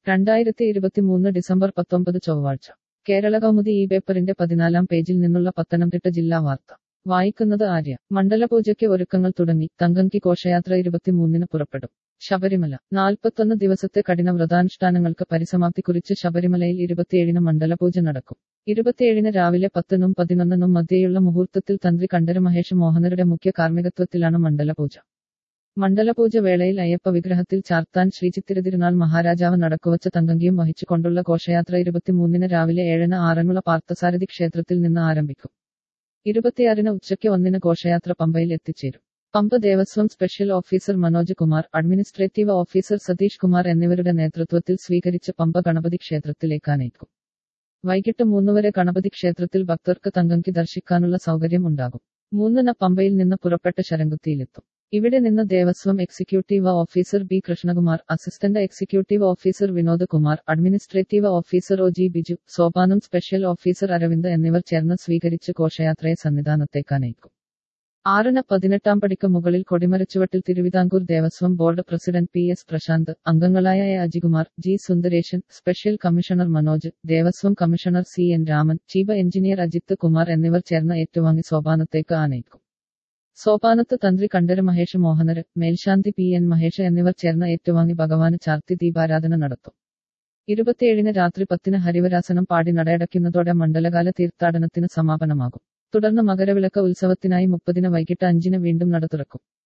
രണ്ടായിരത്തി ഇരുപത്തിമൂന്ന് ഡിസംബർ പത്തൊമ്പത് ചൊവ്വാഴ്ച കേരള കൗമുദി ഈ പേപ്പറിന്റെ പതിനാലാം പേജിൽ നിന്നുള്ള പത്തനംതിട്ട ജില്ലാ വാർത്ത വായിക്കുന്നത് ആര്യ മണ്ഡലപൂജയ്ക്ക് ഒരുക്കങ്ങൾ തുടങ്ങി തങ്കങ്കി ഘോഷയാത്ര ഇരുപത്തിമൂന്നിന് പുറപ്പെടും ശബരിമല നാൽപ്പത്തൊന്ന് ദിവസത്തെ കഠിന വ്രതാനുഷ്ഠാനങ്ങൾക്ക് പരിസമാപ്തി കുറിച്ച് ശബരിമലയിൽ ഇരുപത്തിയേഴിന് മണ്ഡലപൂജ നടക്കും ഇരുപത്തിയേഴിന് രാവിലെ പത്തിനും പതിനൊന്നിനും മധ്യേയുള്ള മുഹൂർത്തത്തിൽ തന്ത്രി കണ്ഠര് മഹേഷ് മോഹനരുടെ മുഖ്യ കാർമ്മികത്വത്തിലാണ് മണ്ഡലപൂജ മണ്ഡലപൂജ വേളയിൽ അയ്യപ്പ വിഗ്രഹത്തിൽ ചാർത്താൻ ശ്രീചിത്തിരതിരുനാൾ മഹാരാജാവ് നടക്കുവച്ച തങ്കങ്കിയും വഹിച്ചുകൊണ്ടുള്ള ഘോഷയാത്ര ഇരുപത്തിമൂന്നിന് രാവിലെ ഏഴിന് ആറന്മുള പാർത്ഥസാരഥി ക്ഷേത്രത്തിൽ നിന്ന് ആരംഭിക്കും ഇരുപത്തിയാറിന് ഉച്ചയ്ക്ക് ഒന്നിന് ഘോഷയാത്ര പമ്പയിൽ എത്തിച്ചേരും Pamba Devaswom special officer Manoj Kumar administrative officer Satheesh Kumar എന്നിവരുടെ നേതൃത്വത്തിൽ സ്വീകരിച്ച് പമ്പ ഗണപതി ക്ഷേത്രത്തിലേക്ക് അനയിക്കും വൈകിട്ട് മൂന്നുവരെ ഗണപതി ക്ഷേത്രത്തിൽ ഭക്തർക്ക് തങ്കങ്കി ദർശിക്കാനുള്ള സൗകര്യം ഉണ്ടാകും മൂന്നിന് പമ്പയിൽ നിന്ന് പുറപ്പെട്ട് ശരംകുത്തിയിലെത്തും ഇവിടെ നിന്ന് Devaswom executive officer B Krishnakumar assistant executive officer Vinod Kumar administrative officer O G Biju Sopanam special officer Aravind എന്നിവർ ചേർന്ന് സ്വീകരിച്ച് ഘോഷയാത്രയെ സന്നിധാനത്തേക്ക് അനയിക്കും ആറിന് പതിനെട്ടാം പടിക്ക് മുകളിൽ കൊടിമരച്ചുവട്ടിൽ Travancore Devaswom board president P S Prasanth അംഗങ്ങളായ A Ajikumar G Sundaresan special commissioner Manoj Devaswom commissioner C N Raman chief engineer Ajith Kumar എന്നിവർ ചേർന്ന് ഏറ്റുവാങ്ങി സോപാനത്തേക്ക് ആനയിക്കും സോപാനത്ത് തന്ത്രി കണ്ഠര് മഹേഷ് മോഹനര് മേൽശാന്തി പി എൻ മഹേഷ് എന്നിവർ ചേർന്ന് ഏറ്റുവാങ്ങി ഭഗവാന് ചാർത്തി ദീപാരാധന നടത്തും ഇരുപത്തിയേഴിന് രാത്രി പത്തിന് ഹരിവരാസനം പാടി നടയടയ്ക്കുന്നതോടെ മണ്ഡലകാല തീർത്ഥാടനത്തിന് സമാപനമാകും തുടർന്ന് മകരവിളക്ക് ഉത്സവത്തിനായി മുപ്പതിന് വൈകിട്ട് അഞ്ചിന് വീണ്ടും നട തുറക്കും